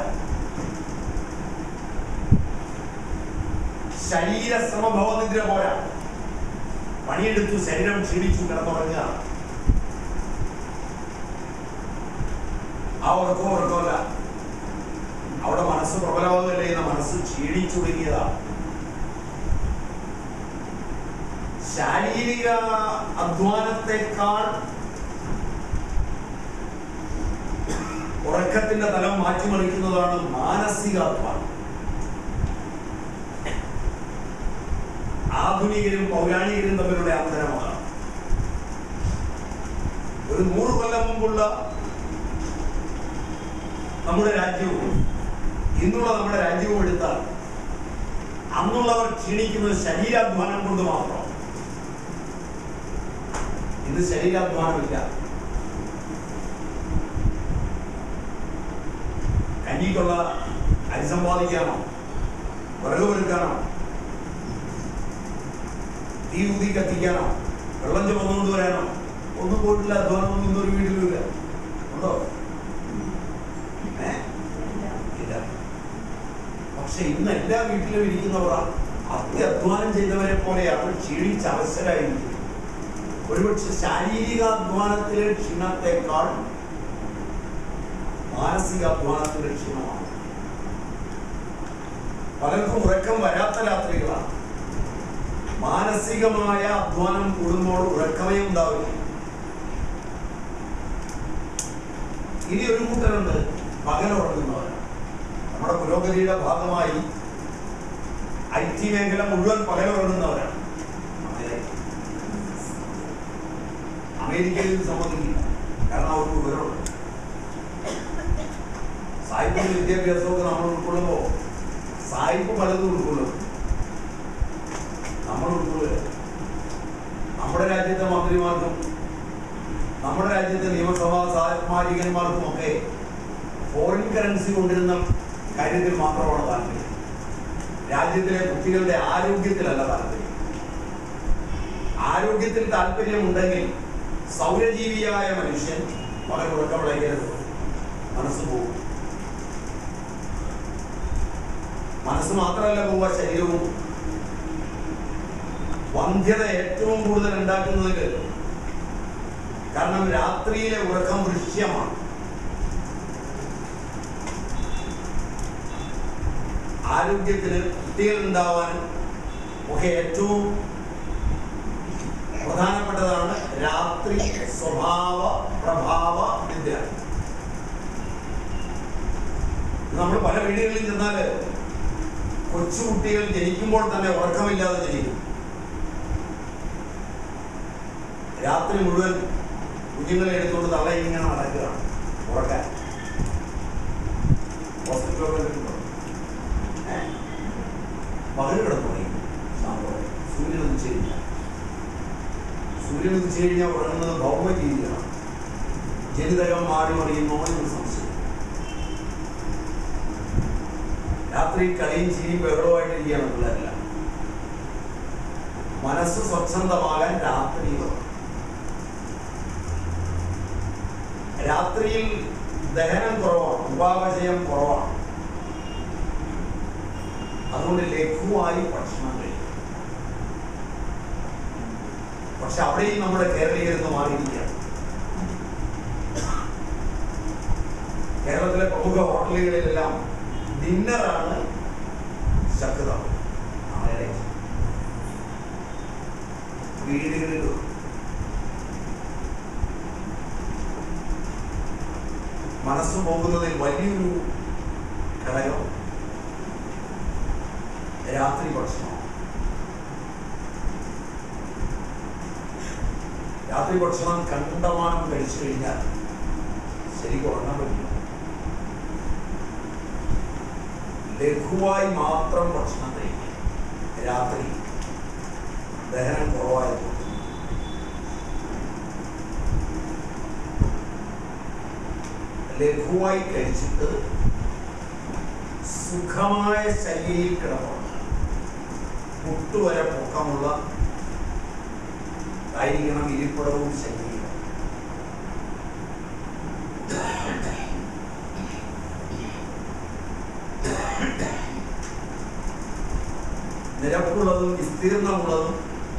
Speaker 1: ശരീര സമഭവനെതിരെ പോരാ പണിയെടുത്തു ശരീരം ക്ഷീണിച്ചു കിടന്നുറങ്ങുക ആ ഉറക്കം ഉറക്കമല്ല അവിടെ മനസ്സ് പ്രബലമാകുകയല്ലേ എന്ന മനസ്സ് ക്ഷീണിച്ചു തുടങ്ങിയതാണ് ശാരീരിക അധ്വാനത്തെക്കാൾ ഉറക്കത്തിന്റെ തലം മാറ്റിമറിക്കുന്നതാണ് മാനസിക അധ്വാനം ആധുനികരും പൗരാണികരും തമ്മിലുള്ള അന്തരം അതാണ് ഒരു നൂറ് കൊല്ലം മുമ്പുള്ള നമ്മുടെ രാജ്യവും ഇന്നുള്ള നമ്മുടെ രാജ്യവും എടുത്താൽ അന്നുള്ളവർ ക്ഷീണിക്കുന്നത് ശരീരാധ്വാനം കൊണ്ട് മാത്രം ഇന്ന് ശരീരാധ്വാനമില്ല കഞ്ഞിക്കുള്ള അരി സമ്പാദിക്കാനോ വിറക് വെറുക്കാനോ തീ ഊതി കത്തിക്കാനോ വെള്ളം ചുമന്നുകൊണ്ട് വരാനോ ഒന്നും പോയിട്ടില്ല അധ്വാനം ഇന്നൊരു വീട്ടിലുമില്ല ഉണ്ടോ ഏ ഇല്ല പക്ഷെ ഇന്ന് എല്ലാ വീട്ടിലും ഇരിക്കുന്നവർ അത്യധ്വാനം ചെയ്തവരെ പോലെയാണ് ക്ഷീണിച്ച് അവസരമായിരിക്കുന്നത് ഒരുപക്ഷെ ശാരീരിക അധ്വാനത്തിലെ ക്ഷീണത്തെക്കാൾ മാനസിക അധ്വാനത്തിന്റെ ക്ഷീണമാണ് പലർക്കും ഉറക്കം വരാത്ത രാത്രികളാണ് മാനസികമായ അധ്വാനം കൂടുമ്പോൾ ഉറക്കമേ ഉണ്ടാവില്ല ഇനി ഒരു കൂട്ടരുണ്ട് പകലുറങ്ങുന്നവരാണ് നമ്മുടെ പുരോഗതിയുടെ ഭാഗമായി ഐ ടി മേഖല മുഴുവൻ പകലുറങ്ങുന്നവരാണ് അമേരിക്കയിൽ ഇത് സമ്മതിക്കില്ല കാരണം അവർക്ക് വിവരമുണ്ട് സായിപ്പിന്റെ വിദ്യാഭ്യാസമൊക്കെ നമ്മൾ ഉൾക്കൊള്ളുമ്പോൾ സായിപ്പ് പലതും ഉൾക്കൊള്ളും നമ്മൾ ഉൾക്കൊള്ളുക നമ്മുടെ രാജ്യത്തെ മന്ത്രിമാർക്കും നമ്മുടെ രാജ്യത്തെ നിയമസഭാ സാമാജികന്മാർക്കും ഒക്കെ ഫോറിൻ കറൻസി കൊണ്ടിരുന്ന കാര്യത്തിൽ മാത്രമാണ് താല്പര്യം രാജ്യത്തിലെ കുട്ടികളുടെ ആരോഗ്യത്തിലല്ല താല്പര്യം ആരോഗ്യത്തിൽ താല്പര്യമുണ്ടെങ്കിൽ സൗരജീവിയായ മനുഷ്യൻ പകൽ ഉറക്കമുളയ്ക്കരുത് മനസ്സ് പോകും മനസ്സ് മാത്രമല്ല പോവുക ശരീരവും പോകും. വന്ധ്യത ഏറ്റവും കൂടുതൽ ഉണ്ടാക്കുന്നതിൽ കാരണം രാത്രിയിലെ ഉറക്കം ദൃശ്യമാണ് ആരോഗ്യത്തിന് കുട്ടികൾ ഉണ്ടാവാനും ഒക്കെ ഏറ്റവും പ്രധാനപ്പെട്ടതാണ് രാത്രി സ്വഭാവ പ്രഭാവ നിദ്ര നമ്മൾ പല വീടുകളിൽ ചെന്നാൽ കൊച്ചുകുട്ടികൾ ജനിക്കുമ്പോൾ തന്നെ ഉറക്കമില്ലാതെ ജനിക്കും രാത്രി മുഴുവൻ കുഞ്ഞുങ്ങളെ എടുത്തുകൊണ്ട് തള്ള ഇങ്ങനെ നടക്കുകയാണ് ഉറക്കാൻ ഹോസ്പിറ്റലൊക്കെ കിട്ടുന്നുണ്ടോ ഏഹ് പകൽ കിടന്നുറങ്ങി സംഭവം സൂര്യൻ ഉദിച്ചു കഴിഞ്ഞാൽ സൂര്യൻ ഉദിച്ചു കഴിഞ്ഞാൽ ഉറങ്ങുന്നത് ഭൗമജീവികളാണ് ജനിതകം മാറി മറിയുന്നോ എന്ന് സംശയം രാത്രി കളിയും ചിരിയും ബഹളമായിട്ടിരിക്കുകയാണ് പിള്ളേരെല്ലാം മനസ്സ് സ്വച്ഛന്തമാകാൻ രാത്രിയിലാണ് രാത്രിയിൽ ദഹനം കുറവാണ് ഉപാപചയം കുറവാണ് അതുകൊണ്ട് ലഘുവായി ഭക്ഷണം കഴിക്കും പക്ഷെ അവിടെയും നമ്മുടെ കേരളീയരെന്ന് മാറിയിരിക്കുകയാണ് കേരളത്തിലെ പ്രമുഖ ഹോട്ടലുകളിലെല്ലാം ഡിന്നറാണ് ശക്തത ആളെ വീടുകളിലും മനസ്സ് പോകുന്നതിൽ വലിയൊരു ഘടകം രാത്രി ഭക്ഷണം രാത്രി ഭക്ഷണം കണ്ടമാനം കഴിച്ചു കഴിഞ്ഞാൽ ശരിക്കും ഉറങ്ങാൻ പറ്റില്ല ലഘുവായി മാത്രം ഭക്ഷണം കഴിക്കുക രാത്രി ദഹനം കുറവായപ്പോൾ ലഘുവായി കഴിച്ചിട്ട് സുഖമായ ശൈലിയിൽ കിടപ്പുണ്ട് മുട്ടുവരെ പൊക്കമുള്ള ആയിരിക്കണം ഇരിപ്പിടവും ശൈലിയും നിരപ്പുള്ളതും വിസ്തീർണമുള്ളതും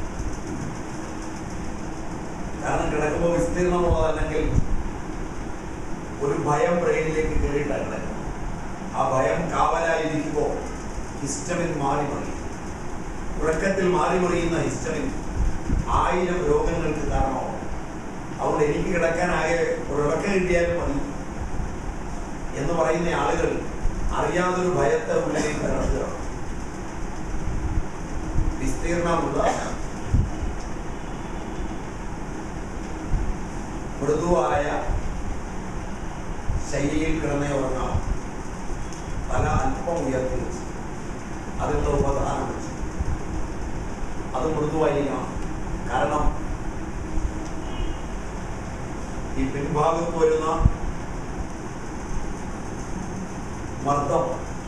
Speaker 1: കാരണം കിടക്കുമ്പോൾ വിസ്തീർണമുള്ളതല്ലെങ്കിൽ ഒരു ഭയം ബ്രെയിനിലേക്ക് കയറിയിട്ടാണ് കിടക്കുന്നത് ആ ഭയം കാവലായിരിക്കുമ്പോൾ ഹിസ്റ്റമിൻ മാറി മറിയും ഉറക്കത്തിൽ മാറി മറിയുന്ന ഹിസ്റ്റമിൻ ആയിരം രോഗങ്ങൾക്ക് കാരണമാവും അതുകൊണ്ട് എനിക്ക് കിടക്കാനാകെ ഒരു ഉറക്കം കിട്ടിയാലും മതി എന്ന് പറയുന്ന ആളുകൾ അറിയാതൊരു ഭയത്തെ ഉള്ളിലേക്ക് നടത്തുകയാണ് വിസ്തീർണമുള്ള മൃദുവായ ശൈലിയിൽ കിടന്നേ ഉറങ്ങാം തല അല്പം ഉയർത്തി വെച്ച് അതിനുള്ള ഉപധാനം വെച്ച് അത് മൃദുവായിരിക്കണം കാരണം ഈ പിൻഭാഗത്ത് വരുന്ന മർദ്ദം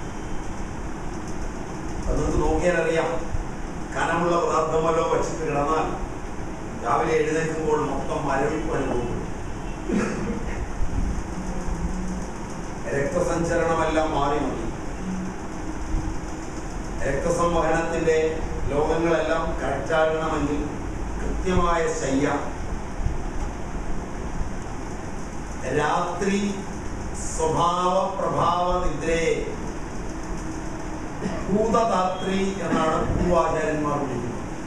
Speaker 1: അത് നിങ്ങൾക്ക് നോക്കിയാൽ അറിയാം കനമുള്ള പദാർത്ഥമല്ലോ വച്ചിട്ട് കിടന്നാൽ രാവിലെ എഴുന്നേൽക്കുമ്പോൾ മൊത്തം മരവിപ്പ് അനുഭവപ്പെടും രക്തസഞ്ചരണമെല്ലാം മാറി മതി രക്തസംവഹനത്തിന്റെ ലോകങ്ങളെല്ലാം കറക്റ്റാകണമെങ്കിൽ കൃത്യമായ ശയ്യ രാത്രി സ്വഭാവ പ്രഭാവ നിദ്രയെ ഭൂതധാത്രി എന്നാണ് പൂർവാചാര്യന്മാർ വിളിക്കുന്നത്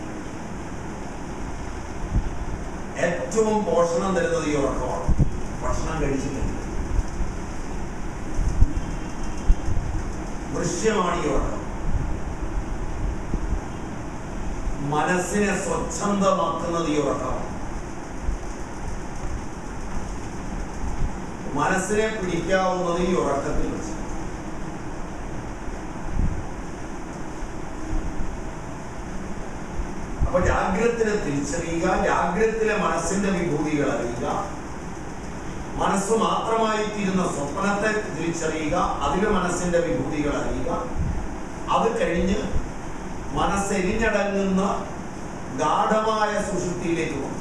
Speaker 1: ഏറ്റവും പോഷണം തരുന്നത് ഈ ഉറക്കമാണ് ഭക്ഷണം കഴിച്ചില്ലെങ്കിൽ ദൃശ്യമാണ് ഈ ഉറക്കം മനസ്സിനെ സ്വച്ഛന്തമാക്കുന്നത് ഈ ഉറക്കമാണ് മനസ്സിനെ പിടിക്കാവുന്നത് ഈ ഉറക്കത്തിൽ വെച്ച് അപ്പൊ ജാഗ്രതത്തിനെ തിരിച്ചറിയുക ജാഗ്രതത്തിലെ മനസ്സിന്റെ വിഭൂതികൾ അറിയുക മനസ്സ് മാത്രമായി തീരുന്ന സ്വപ്നത്തെ തിരിച്ചറിയുക അതിലെ മനസ്സിന്റെ വിഭൂതികൾ അറിയുക അത് കഴിഞ്ഞ് മനസ്സെരിഞ്ഞടങ്ങുന്ന ഗാഠമായ സുഷുപ്തിയിലേക്ക് നോക്കണം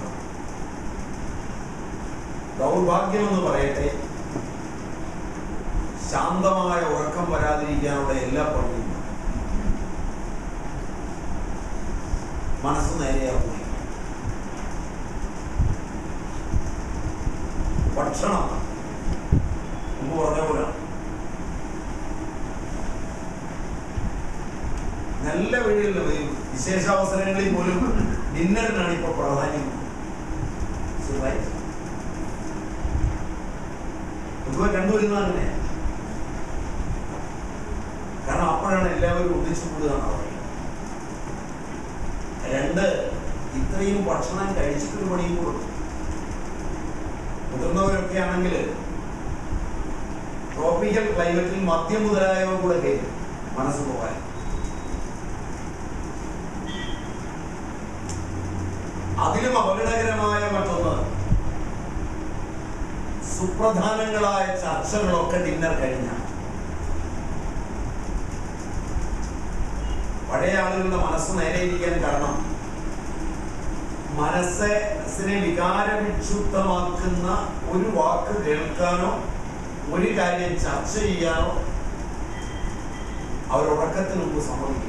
Speaker 1: ദൗർഭാഗ്യമെന്ന് പറയട്ടെ ശാന്തമായ ഉറക്കം വരാതിരിക്കാനുള്ള എല്ലാ പണിയും മനസ്സ് നേരെയാവുക ഭക്ഷണം മുമ്പ് പറഞ്ഞ പോലെ നല്ല വഴികളിൽ വിശേഷാവസരങ്ങളിൽ പോലും ഡിന്നറിനാണ് ഇപ്പൊ പ്രാധാന്യം So, right? പൊതുവെ കണ്ടുവരുന്നത് അങ്ങനെ കാരണം അപ്പോഴാണ് എല്ലാവരും ഒന്നിച്ചു കൂടുക എന്നാണ് പറയുന്നത് രണ്ട് ഇത്രയും ഭക്ഷണം കഴിച്ചിട്ടൊരു പണിയും കൊടുക്കും മുതിർന്നവരൊക്കെ ആണെങ്കിൽ ട്രോപ്പിക്കൽ ക്ലൈമറ്റിൽ മദ്യം മുതലായവ കൂടെ കയറ്റും മനസ്സ് പോകാൻ അതിലും അപകടകരമായ മറ്റൊന്ന് സുപ്രധാനങ്ങളായ ചർച്ചകളൊക്കെ ഡിന്നർ കഴിഞ്ഞ പഴയ ആളുകളുടെ മനസ്സ് നേരെയിരിക്കാൻ കാരണം മനസ്സിനെ വികാരവിക്ഷുബ്ധമാക്കുന്ന ഒരു വാക്ക് കേൾക്കാനോ ഒരു കാര്യം ചർച്ച ചെയ്യാനോ അവർ ഉറക്കത്തിന് മുമ്പ് സമ്മതിക്കും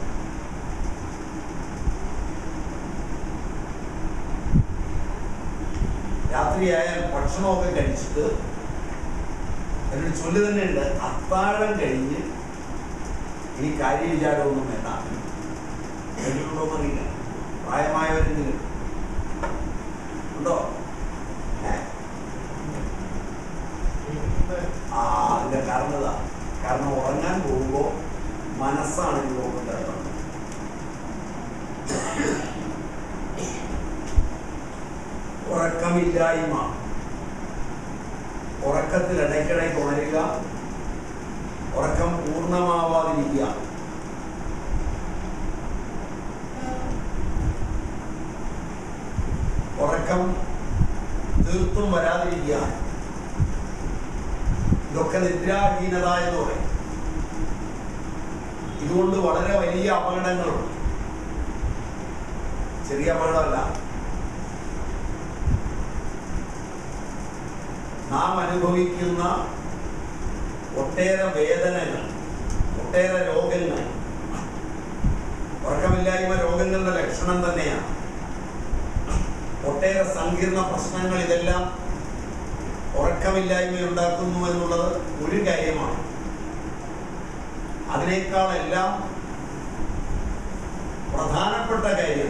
Speaker 1: രാത്രിയായാൽ ഭക്ഷണമൊക്കെ കഴിച്ചിട്ട് എന്നൊരു ചൊല്ല് തന്നെ ഉണ്ട് അത്താഴം കഴിഞ്ഞ് ഇനി കാര്യവിചാരമൊന്നും വേണ്ട കേട്ടിട്ടുണ്ടോന്നറിയില്ല പ്രായമായവരെങ്കിലും ഉണ്ടോ ഏ? ആ അതിന്റെ കാരണം ഇതാ കാരണം ഉറങ്ങാൻ പോകുമ്പോ മനസ്സാണ് ഈ ലോകം കിടക്കുന്നത് ഉറക്കമില്ലായ്മ ഉറക്കത്തിൽ ഇടയ്ക്കിടയ്ക്ക് ഉണരുക ഉറക്കം പൂർണ്ണമാവാതിരിക്കുക ഉറക്കം തീർത്തും വരാതിരിക്കുക ഇതൊക്കെ നിദ്രാഹീനത എന്ന് പറയും ഇതുകൊണ്ട് വളരെ വലിയ അപകടങ്ങളുണ്ട് ചെറിയ അപകടമല്ല നാം അനുഭവിക്കുന്ന ഒട്ടേറെ വേദനകൾ ഒട്ടേറെ രോഗങ്ങൾ ഉറക്കമില്ലായ്മ രോഗങ്ങളുടെ ലക്ഷണം തന്നെയാണ് ഒട്ടേറെ സങ്കീർണ പ്രശ്നങ്ങൾ ഇതെല്ലാം ഉറക്കമില്ലായ്മ ഉണ്ടാക്കുന്നു എന്നുള്ളത് ഒരു കാര്യമാണ് അതിനേക്കാളെല്ലാം പ്രധാനപ്പെട്ട കാര്യം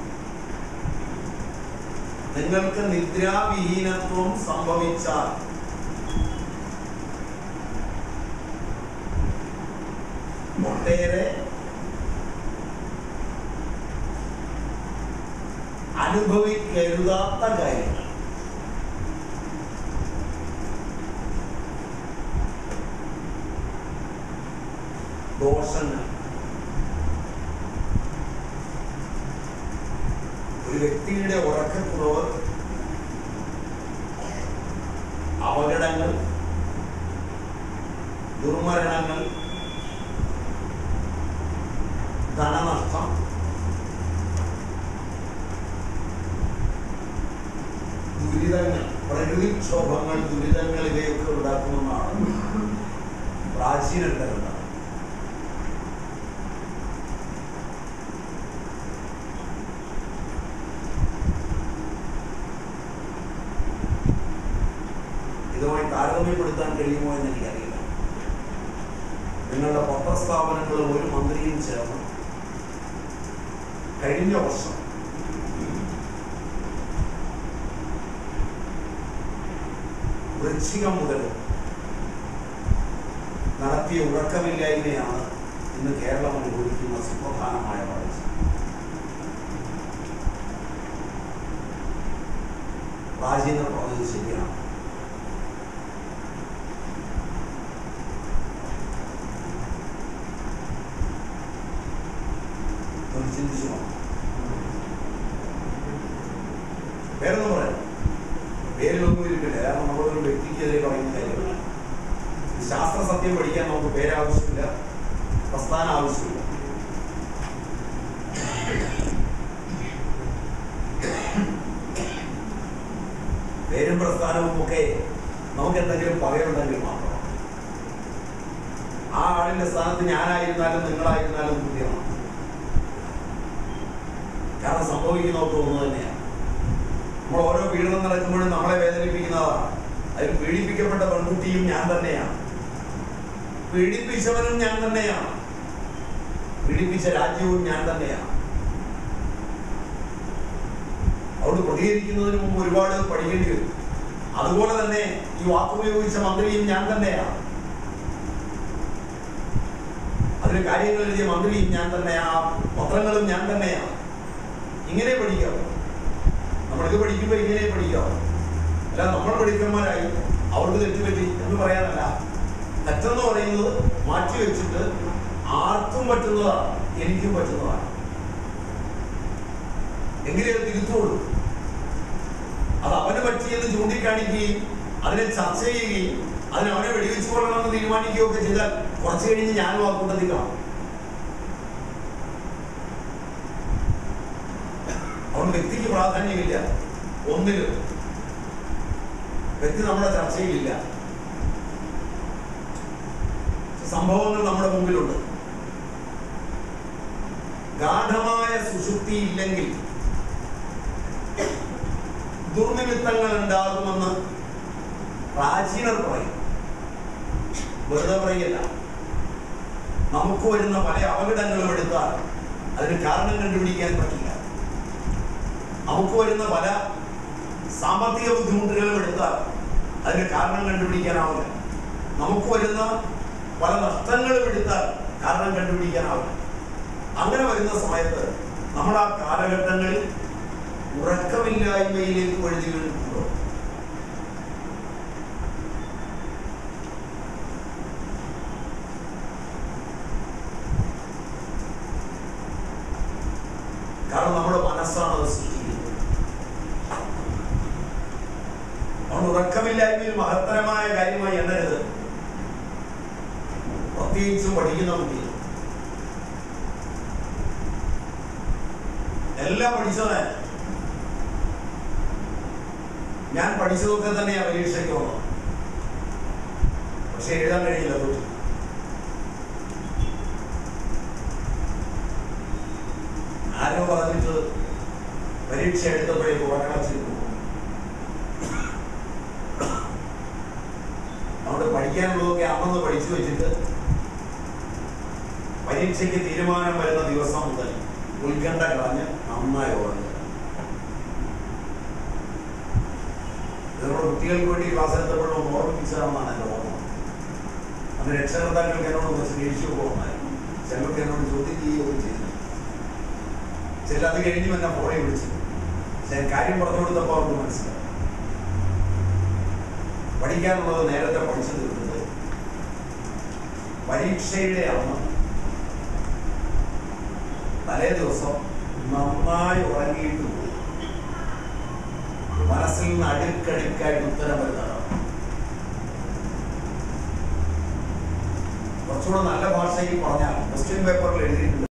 Speaker 1: നിങ്ങൾക്ക് നിദ്രാവിഹീനത്വം സംഭവിച്ചാൽ ഒട്ടേറെ അനുഭവിക്കരുതാത്ത കാര്യങ്ങൾ ദോഷങ്ങൾ ഒരു വ്യക്തിയുടെ ഉറക്കക്കുറവ് അപകടങ്ങൾ ദുർമരണങ്ങൾ ധനനഷ്ടം ദുരിതങ്ങൾ പ്രകൃതിക്ഷോഭങ്ങൾ ദുരിതങ്ങൾ ഇവയൊക്കെ ഉണ്ടാക്കുമെന്നാണ് പ്രാചീന കരുത ഇതുമായി താരതമ്യപ്പെടുത്താൻ കഴിയുമോ എന്ന് എനിക്കറിയില്ല നിങ്ങളുടെ പത്രസ്ഥാപനങ്ങളിൽ ഒരു മന്ത്രിയും ചേർന്ന് കഴിഞ്ഞ വർഷം വൃശ്ചികം മുതൽ നടത്തിയ ഉറക്കമില്ലായ്മയാണ് ഇന്ന് കേരളം അനുഭവിക്കുന്ന സുപ്രധാനമായ വളർച്ച രാജേന്ദ്രൻ പറഞ്ഞത് ശരിയാണ് ഒന്ന് ചിന്തിച്ചു നോക്കാം പേരൊന്നും പറയാം പേരിലൊന്നും ഇരിക്കില്ല കാരണം നമ്മളൊരു വ്യക്തിക്കെതിരെ പറയുന്ന കാര്യമല്ല ശാസ്ത്ര സത്യം പഠിക്കാൻ നമുക്ക് പേരാവശ്യമില്ല പ്രസ്ഥാനം ആവശ്യമില്ല പേരും പ്രസ്ഥാനവും ഒക്കെ നമുക്ക് എന്തെങ്കിലും പറയുന്നുണ്ടെങ്കിൽ മാത്രം ആ ആളിന്റെ സ്ഥാനത്ത് ഞാനായിരുന്നാലും നിങ്ങളായിരുന്നാലും തുല്യമാണ് കാരണം സംഭവിക്കുന്നതൊക്കെ ഒന്ന് തന്നെയാണ് നമ്മൾ ഓരോ പീഡനം നടക്കുമ്പോഴും നമ്മളെ വേദനിപ്പിക്കുന്നതാണ് അതിൽ പീഡിപ്പിക്കപ്പെട്ട പെൺകുട്ടിയും ഞാൻ തന്നെയാണ് പീഡിപ്പിച്ചവനും ഞാൻ തന്നെയാണ് പീഡിപ്പിച്ച രാജ്യവും ഞാൻ തന്നെയാണ് അവിടെ പ്രതികരിക്കുന്നതിന് മുമ്പ് ഒരുപാട് പഠിക്കേണ്ടി വരും അതുപോലെ തന്നെ ഈ വാക്കുപയോഗിച്ച മന്ത്രിയും ഞാൻ തന്നെയാണ് അതിന് കാര്യങ്ങൾ എഴുതിയ മന്ത്രിയും ഞാൻ തന്നെയാണ് പത്രങ്ങളും ഞാൻ തന്നെയാണ് ഇങ്ങനെ പഠിക്കാം നമ്മളിത് പഠിക്കുമ്പോൾ ഇങ്ങനെ പഠിക്കാം അല്ല നമ്മൾ പഠിക്കന്മാരായി അവർക്ക് തെറ്റുപറ്റി എന്ന് പറയാനല്ല തെറ്റെന്ന് പറയുന്നത് മാറ്റി വെച്ചിട്ട് ആർക്കും പറ്റുന്നതാണ് എനിക്കും പറ്റുന്നതാണ് എങ്കിലേ അത് തിരുത്തുള്ളൂ അത് അവന് പറ്റിയെന്ന് ചൂണ്ടിക്കാണിക്കുകയും അതിനെ ചർച്ച ചെയ്യുകയും അതിന് അവനെ വെടിവെച്ച് കൊള്ളണമെന്ന് തീരുമാനിക്കുകയും ഒക്കെ ചെയ്താൽ കുറച്ച് കഴിഞ്ഞ് ഞാനും ആ കൂട്ടത്തിൽ കാണും അതുകൊണ്ട് വ്യക്തിക്ക് പ്രാധാന്യമില്ല ഒന്നിലും വ്യക്തി നമ്മുടെ ചർച്ചയിലില്ല സംഭവങ്ങൾ നമ്മുടെ മുമ്പിലുണ്ട് ഗാഠമായ സുഷുപ്തി ഇല്ലെങ്കിൽ ദുർനിമിത്തങ്ങൾ ഉണ്ടാകുമെന്ന് പ്രാചീനർ പറയും വെറുതെ പറയല്ല നമുക്ക് വരുന്ന പല അപകടങ്ങളും എടുത്താൽ അതിന് കാരണം കണ്ടുപിടിക്കാൻ പറ്റില്ല നമുക്ക് വരുന്ന പല സാമ്പത്തിക ബുദ്ധിമുട്ടുകളും എടുത്താൽ അതിന് കാരണം കണ്ടുപിടിക്കാനാവില്ല നമുക്ക് വരുന്ന പല നഷ്ടങ്ങളും എടുത്താൽ കാരണം കണ്ടുപിടിക്കാനാവില്ല അങ്ങനെ വരുന്ന സമയത്ത് നമ്മൾ ആ കാലഘട്ടങ്ങളിൽ ഉറക്കമില്ലായ്മയിലേക്ക് വഴുതി വീണിട്ടുണ്ടോ കാരണം നമ്മുടെ മനസ്സാണ് അത് സൃഷ്ടിക്കുന്നത് അതുകൊണ്ട് ഉറക്കമില്ലായ്മയിൽ മഹത്തരമായ കാര്യമായി എണ്ണരുത് പ്രത്യേകിച്ചും പഠിക്കുന്ന കുട്ടികൾ എല്ലാം പഠിച്ചത് ഞാൻ പഠിച്ചതൊക്കെ തന്നെയാണ് പരീക്ഷയ്ക്ക് വന്നത് പക്ഷെ എഴുതാൻ കഴിയില്ല തോറ്റു ആരോ പറഞ്ഞിട്ട് പരീക്ഷ എടുത്തപ്പോഴേ ഉറക്കളച്ചിരുന്നു അവിടെ പഠിക്കാനുള്ളതൊക്കെ അമ്മന്ന് പഠിച്ചു വെച്ചിട്ട് പരീക്ഷയ്ക്ക് തീരുമാനം വരുന്ന ദിവസം മുതൽ ഉത്കണ്ഠ കളഞ്ഞ് നന്നായി ഉറങ്ങുക ഇതിനോട് കുട്ടികൾക്ക് വേണ്ടി ക്ലാസ് എടുത്തപ്പോഴും ഒന്ന് ഓർമ്മിപ്പിച്ചതാണെന്നാണ് എൻ്റെ ഓർമ്മ അന്ന് രക്ഷകർത്താക്കൾക്ക് എന്നോട് കുറച്ച് ദേഷ്യം പോകുമായിരുന്നു ചിലർക്ക് എന്നോട് ചോദ്യം ചെയ്യുകയൊക്കെ ചെയ്തു ചില അത് കഴിഞ്ഞ് എന്നെ ഫോണിൽ വിളിച്ചു പക്ഷെ കാര്യം പറഞ്ഞു കൊടുത്തപ്പോൾ അവർക്ക് മനസ്സിലായി പഠിക്കാനുള്ളത് നേരത്തെ പഠിച്ചു തീർന്നത് പരീക്ഷയുടെ അന്ന് തലേ ദിവസം നന്നായി ഉറങ്ങിയിട്ട് പോയി മനസ്സിൽ നിന്ന് അടുക്കടുക്കായിട്ട് ഉത്തരം വരുന്നതാണ് കുറച്ചുകൂടെ നല്ല ഭാഷയിൽ പറഞ്ഞാൽ ക്വസ്റ്റ്യൻ പേപ്പറിൽ എഴുതിയിട്ടുണ്ട്